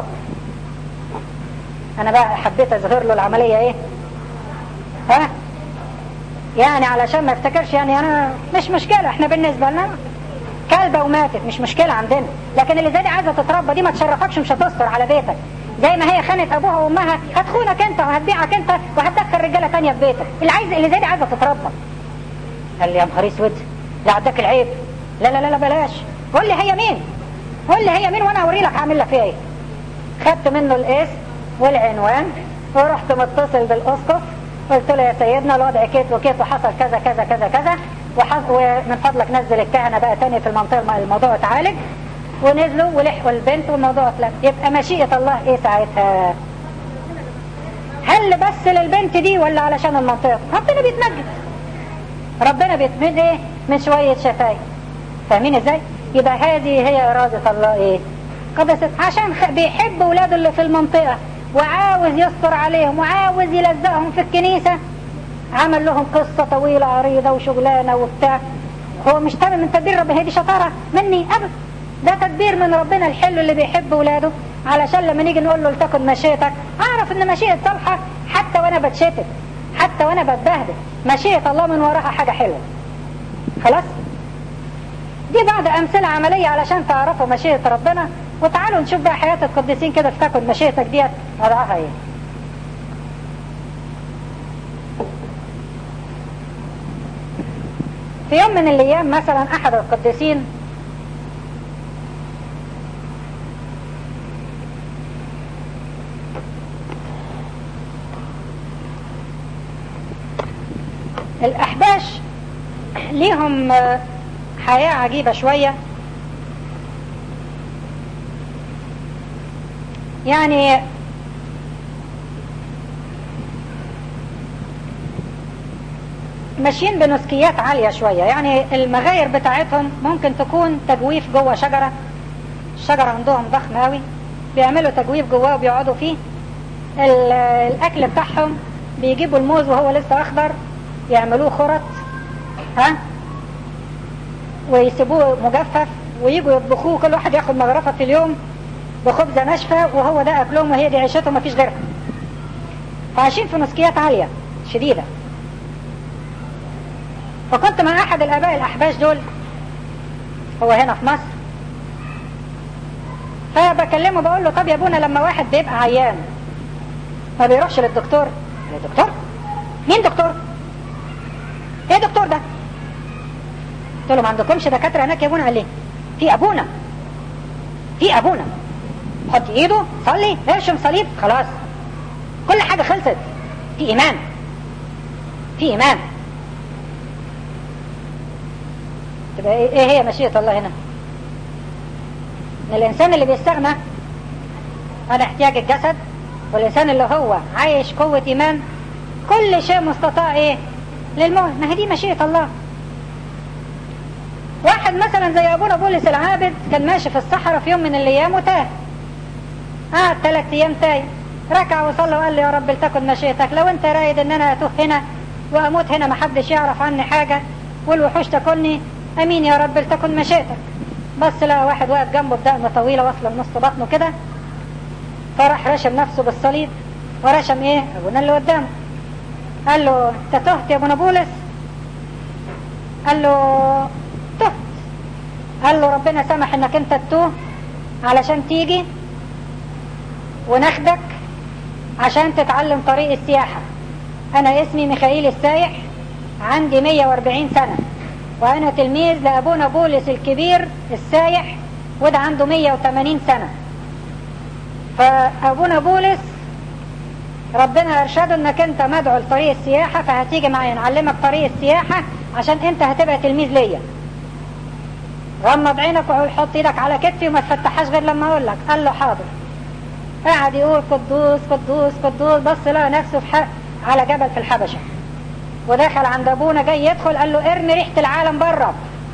انا بقى حبيت اظهر له العمليه ايه ها يعني علشان ما يفتكرش يعني انا مش مشكله احنا بالنسبه لنا كلبه وماتت مش مشكله عندنا لكن اللي زي دي عايزه تتربى دي ما تشرفكش مش هتستر على بيتك زي ما هي خانت ابوها وامها هتخونك انت وهتبيعك انت وهتدخل رجاله تانية في بيتك اللي عايز اللي زي دي عايزه تتربى قال لي يا نهار اسود لا عداك العيب لا لا لا لا بلاش قول لي هي مين قول لي هي مين وانا اوري لك هعمل لك فيها ايه خدت منه الاسم والعنوان ورحت متصل بالاسقف قلت له يا سيدنا الوضع كيت وكيت وحصل كذا كذا كذا كذا وحص... ومن فضلك نزل الكهنه بقى تاني في المنطقه الموضوع اتعالج ونزلوا ولحقوا البنت والموضوع اتلم يبقى مشيئه الله ايه ساعتها هل بس للبنت دي ولا علشان المنطقه ربنا بيتمجد ربنا بيتمجد ايه من شويه شفايف فاهمين ازاي يبقى هذه هي اراده الله ايه قدست عشان بيحب اولاده اللي في المنطقه وعاوز يستر عليهم وعاوز يلزقهم في الكنيسة عمل لهم قصة طويلة عريضة وشغلانة وبتاع هو مش تابع من تدبير ربنا هي دي شطارة مني أبدا ده تدبير من ربنا الحلو اللي بيحب ولاده علشان لما نيجي نقول له لتكن مشيئتك أعرف إن مشيئة صالحة حتى وأنا بتشتت حتى وأنا بتبهدل مشيئة الله من وراها حاجة حلوة خلاص دي بعض أمثلة عملية علشان تعرفوا مشيئة ربنا وتعالوا نشوف بقى حياة القديسين كده تكن مشيئتك ديت وضعها ايه في يوم من الايام مثلا احد القديسين الاحباش ليهم حياة عجيبة شوية يعني ماشيين بنسكيات عالية شوية يعني المغاير بتاعتهم ممكن تكون تجويف جوه شجرة الشجرة عندهم ضخم قوي بيعملوا تجويف جواه وبيقعدوا فيه الأكل بتاعهم بيجيبوا الموز وهو لسه أخضر يعملوه خرط ها ويسيبوه مجفف ويجوا يطبخوه كل واحد ياخد مغرفة في اليوم بخبزة ناشفة وهو ده أكلهم وهي دي عيشتهم مفيش غيرها فعايشين في مسكيات عالية شديدة فكنت مع أحد الآباء الأحباش دول هو هنا في مصر فبكلمه بقول له طب يا ابونا لما واحد بيبقى عيان ما بيروحش للدكتور يا دكتور مين دكتور ايه دكتور ده قلت له ما عندكمش دكاتره هناك يا ابونا قال لي في ابونا في ابونا حط ايده صلي ارشم صليب خلاص كل حاجة خلصت في ايمان في ايمان تبقى ايه هي مشيئة الله هنا ان الانسان اللي بيستغنى عن احتياج الجسد والانسان اللي هو عايش قوة ايمان كل شيء مستطاع ايه للموت ما هي دي مشيئة الله واحد مثلا زي ابونا بولس العابد كان ماشي في الصحراء في يوم من الايام وتاه قعد ثلاث ايام تايه ركع وصلى وقال لي يا رب لتكن مشيئتك لو انت رايد ان انا اتوه هنا واموت هنا محدش يعرف عني حاجة والوحوش تاكلني امين يا رب لتكن مشيئتك بس لقى واحد واقف جنبه بدقنة طويلة واصلة لنص بطنه كده فراح رشم نفسه بالصليب ورشم ايه ابونا اللي قدامه قال له انت تهت يا ابونا بولس قال له تهت قال له ربنا سمح انك انت تتوه علشان تيجي وناخدك عشان تتعلم طريق السياحة انا اسمي ميخائيل السايح عندي 140 سنة وانا تلميذ لابونا بولس الكبير السايح وده عنده 180 سنة فابونا بولس ربنا ارشده انك انت مدعو لطريق السياحة فهتيجي معايا نعلمك طريق السياحة عشان انت هتبقى تلميذ ليا غمض عينك وحط ايدك على كتفي وما تفتحهاش غير لما اقول لك قال له حاضر قعد يقول قدوس قدوس قدوس بص لقى نفسه في حق على جبل في الحبشة ودخل عند ابونا جاي يدخل قال له ارمي ريحة العالم بره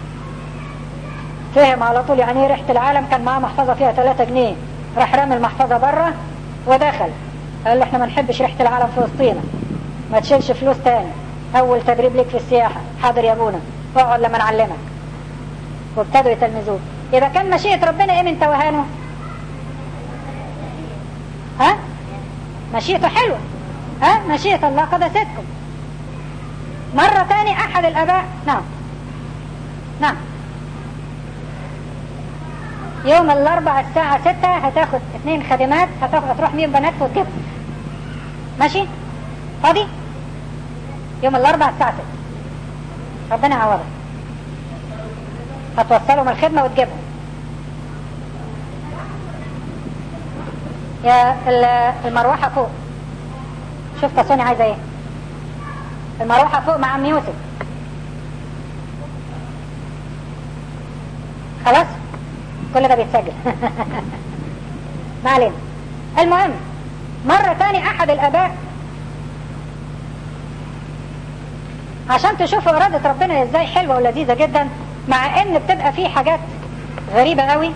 فهم على طول يعني ايه ريحة العالم كان معاه محفظة فيها 3 جنيه راح رمي المحفظة بره ودخل قال له احنا ما نحبش ريحة العالم في وسطينا ما تشيلش فلوس تاني اول تدريب ليك في السياحة حاضر يا ابونا اقعد لما نعلمك وابتدوا يتلمذوه يبقى كان مشيئة ربنا ايه من توهانه ها مشيئته حلوة ها مشيئة الله قدستكم مرة تاني احد الاباء نعم نعم يوم الاربع الساعة ستة هتاخد اثنين خادمات هتاخد هتروح مين بنات وتجيب ماشي فاضي يوم الاربع الساعة ستة ربنا يعوضك هتوصلهم الخدمة وتجيبهم يا ال- المروحة فوق شوف تسوني عايزة ايه المروحة فوق مع عم يوسف خلاص كل ده بيتسجل ما علينا المهم مرة تاني أحد الآباء عشان تشوفوا إرادة ربنا إزاي حلوة ولذيذة جدا مع إن بتبقى فيه حاجات غريبة قوي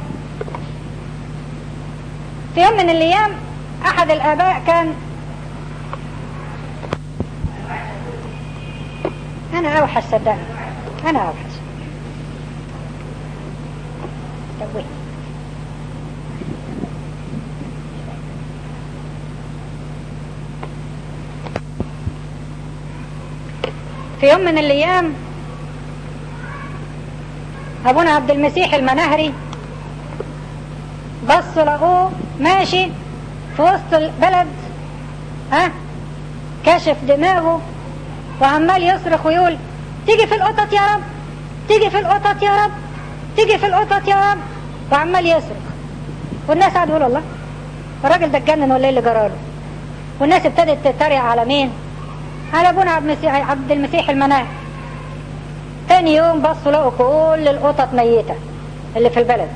في يوم من الأيام أحد الآباء كان أنا أوحش صدقني أنا أوحش توي في يوم من الأيام أبونا عبد المسيح المناهري بص لقوه ماشي في وسط البلد ها كشف دماغه وعمال يصرخ ويقول تيجي في القطط يا رب تيجي في القطط يا رب تيجي في القطط يا رب وعمال يصرخ والناس قعدوا يقولوا الله الراجل ده اتجنن ولا ايه اللي جراله والناس ابتدت تتريق على مين على ابونا عبد المسيح عبد المسيح المناهي تاني يوم بصوا لقوا كل القطط ميتة اللي في البلد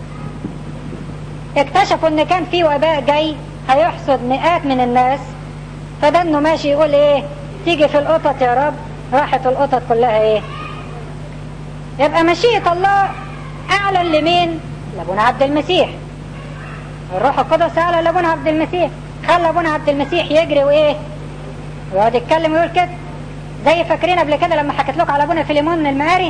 اكتشفوا ان كان في وباء جاي هيحصد مئات من الناس فده انه ماشي يقول ايه تيجي في القطط يا رب راحت القطط كلها ايه يبقى مشيئة الله اعلن لمين لابونا عبد المسيح الروح القدس اعلن لابونا عبد المسيح خلى ابونا عبد المسيح يجري وايه ويقعد يتكلم ويقول كده زي فاكرين قبل كده لما حكيت لكم على ابونا فيليمون من المعاري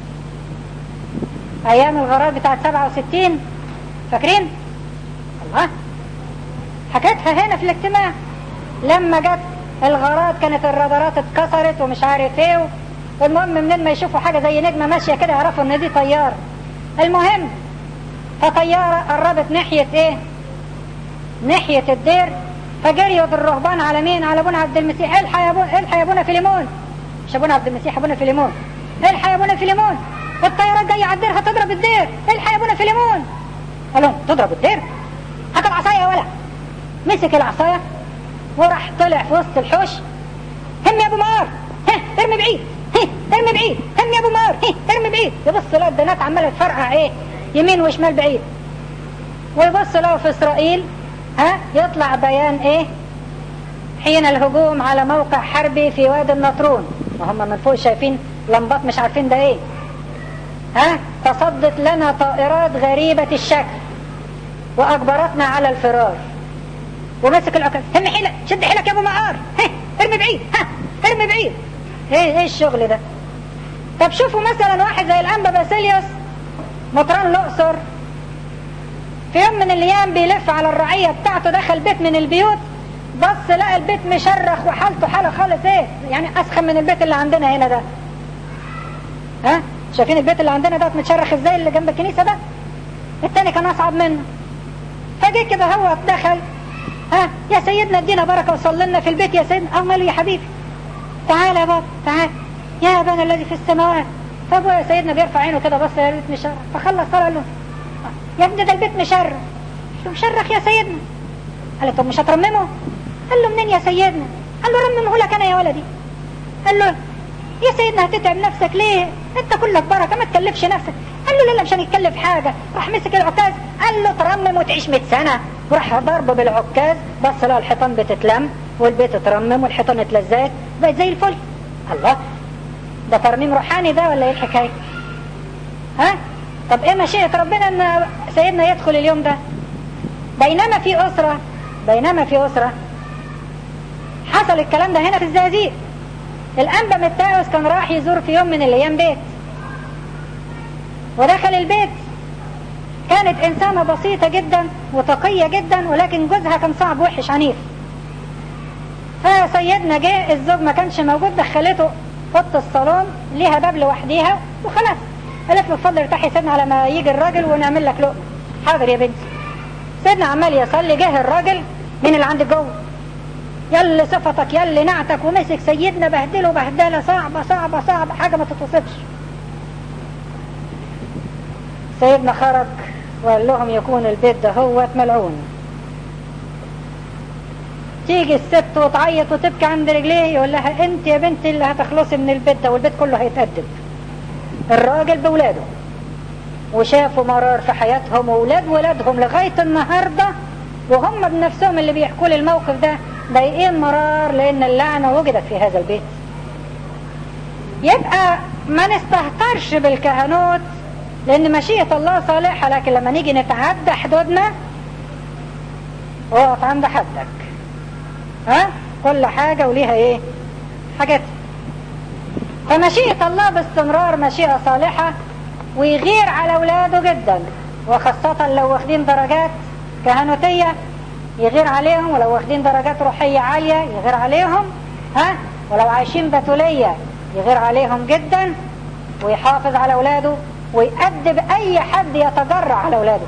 ايام الغرار بتاعت 67 فاكرين الله حكيتها هنا في الاجتماع لما جت الغارات كانت الرادارات اتكسرت ومش عارف ايه المهم منين ما يشوفوا حاجه زي نجمه ماشيه كده يعرفوا ان دي طياره المهم فطياره قربت ناحيه ايه ناحيه الدير فجريوا بالرهبان على مين على ابونا عبد المسيح الحق يا ابونا الحق يا ابونا فيليمون مش ابونا عبد المسيح ابونا فيليمون الحق يا ابونا فيليمون الطيارات جايه على الدير هتضرب الدير الحق يا ابونا فيليمون قال لهم تضرب الدير هات العصايه يا ولا مسك العصايه وراح طلع في وسط الحوش هم يا ابو مار ها ارمي بعيد ها ارمي بعيد هم يا ابو مار ها ارمي بعيد يبص لقى البنات عماله تفرقع ايه يمين وشمال بعيد ويبص له في اسرائيل ها يطلع بيان ايه حين الهجوم على موقع حربي في وادي النطرون وهم من فوق شايفين لمبات مش عارفين ده ايه ها تصدت لنا طائرات غريبة الشكل واجبرتنا على الفرار ومسك العكاز هم حيلك شد حيلك يا ابو معار ها ارمي بعيد ها ارمي بعيد ايه ايه الشغل ده طب شوفوا مثلا واحد زي الانبا باسيليوس مطران الاقصر في يوم من الايام بيلف على الرعيه بتاعته دخل بيت من البيوت بص لقى البيت مشرخ وحالته حاله خالص ايه يعني اسخن من البيت اللي عندنا هنا ده ها شايفين البيت اللي عندنا ده متشرخ ازاي اللي جنب الكنيسه ده التاني كان اصعب منه فجه كده هو دخل ها يا سيدنا ادينا بركه وصلي لنا في البيت يا سيدنا امال يا حبيبي تعال يا بابا تعال يا ابانا الذي في السماوات فابو يا سيدنا بيرفع عينه كده بص يا البيت مشرخ فخلص صلاه له يا ابني ده البيت مشرخ قال له مشرخ يا سيدنا قال له طب مش هترممه قال له منين يا سيدنا قال له رممه لك انا يا ولدي قال له يا سيدنا هتتعب نفسك ليه انت كلك بركه ما تكلفش نفسك قال له لا لا مش هنتكلف حاجه راح مسك العكاز قال له ترمم وتعيش 100 سنه وراح ضربه بالعكاز بص لقى الحيطان بتتلم والبيت اترمم والحيطان اتلزقت بقت زي الفل الله ده ترميم روحاني ده ولا ايه الحكايه ها طب ايه مشيئه ربنا ان سيدنا يدخل اليوم ده بينما في اسره بينما في اسره حصل الكلام ده هنا في الزقازيق الانبا متاوس كان راح يزور في يوم من الايام بيت ودخل البيت كانت انسانه بسيطه جدا وتقيه جدا ولكن جوزها كان صعب وحش عنيف فسيدنا جه الزوج ما كانش موجود دخلته اوضه الصالون ليها باب لوحديها وخلاص قالت له اتفضل ارتاحي سيدنا على ما يجي الراجل ونعمل لك لقمه حاضر يا بنتي سيدنا عمال يصلي جه الراجل مين اللي عندك جوه يلي صفتك يلي نعتك ومسك سيدنا بهدله بهدله صعبه صعبه صعبه حاجه ما تتوصفش سيدنا خرج وقال لهم يكون البيت ده هو ملعون تيجي الست وتعيط وتبكي عند رجليه يقول لها انت يا بنتي اللي هتخلصي من البيت ده والبيت كله هيتأدب الراجل بولاده وشافوا مرار في حياتهم وولاد ولادهم لغاية النهاردة وهم بنفسهم اللي بيحكوا لي الموقف ده ضايقين مرار لأن اللعنة وجدت في هذا البيت يبقى ما نستهترش بالكهنوت لأن مشيئة الله صالحة لكن لما نيجي نتعدى حدودنا اقف عند حدك ها كل حاجة وليها ايه حاجتها فمشيئة الله باستمرار مشيئة صالحة ويغير على اولاده جدا وخاصة لو واخدين درجات كهنوتية يغير عليهم ولو واخدين درجات روحية عالية يغير عليهم ها ولو عايشين بتولية يغير عليهم جدا ويحافظ على اولاده ويأدب اي حد يتجرع على اولاده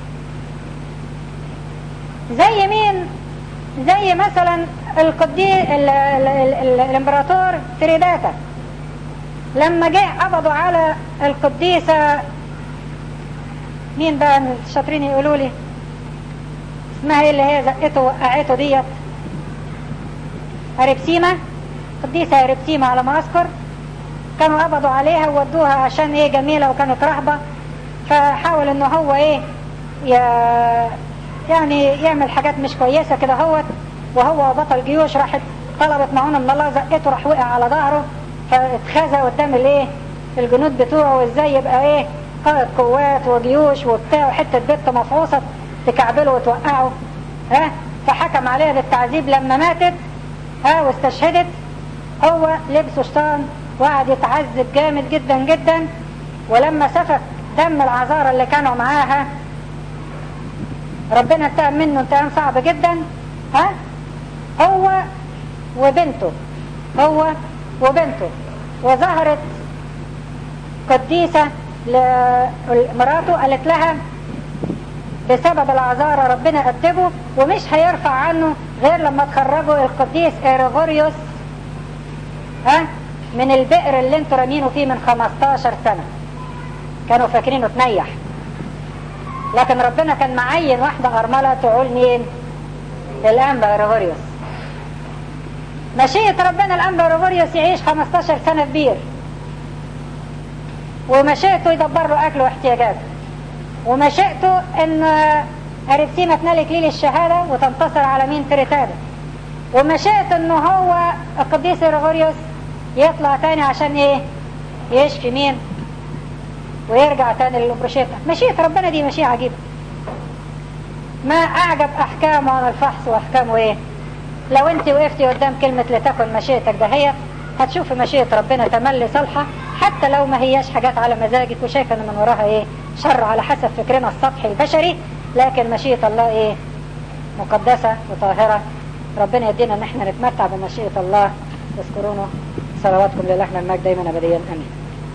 زي مين زي مثلا القديس الامبراطور تريداتا لما جه قبضوا على القديسة مين بقى الشاطرين يقولوا لي اسمها ايه اللي هي زقته وقعته ديت اريبسيما قديسة اريبسيما على ما اذكر كانوا قبضوا عليها وودوها عشان ايه جميلة وكانت رهبة فحاول ان هو ايه يعني يعمل حاجات مش كويسة كده هوت وهو بطل جيوش راحت طلبت معونه من الله زقته راح وقع على ظهره فاتخذى قدام الايه الجنود بتوعه وازاي يبقى ايه قائد قوات وجيوش وبتاع وحته بنت مفعوصه تكعبله وتوقعه ها فحكم عليها بالتعذيب لما ماتت ها واستشهدت هو لبسه شيطان وقعد يتعذب جامد جدا جدا ولما سفك دم العذارى اللي كانوا معاها ربنا انتقم منه انتقام صعب جدا ها هو وبنته هو وبنته وظهرت قديسة لمراته قالت لها بسبب العذارى ربنا أدبه ومش هيرفع عنه غير لما تخرجوا القديس إيرغوريوس ها من البئر اللي انتوا رامينه فيه من 15 سنة كانوا فاكرينه تنيح لكن ربنا كان معين واحدة أرملة تعول مين الأنبا إيرغوريوس مشيئة ربنا الأنبا إيرغوريوس يعيش 15 سنة في بير ومشيئته يدبر له أكله واحتياجاته ومشيئته ان اريبسيما تنال اكليل الشهاده وتنتصر على مين تريتادا ومشيئته ان هو القديس غريغوريوس يطلع تاني عشان ايه يشفي مين ويرجع تاني للبروشيتا مشيئة ربنا دي مشيئة عجيبة ما اعجب احكامه عن الفحص واحكامه ايه لو انت وقفتي قدام كلمة لتكن مشيئتك دهيت هتشوفي مشيئة ربنا تملي صالحة حتى لو ما هياش حاجات على مزاجك وشايفة ان من وراها ايه شر على حسب فكرنا السطحي البشري لكن مشيئة الله ايه مقدسة وطاهرة ربنا يدينا ان احنا نتمتع بمشيئة الله اذكرونه صلواتكم لله احنا المجد دايما ابديا امين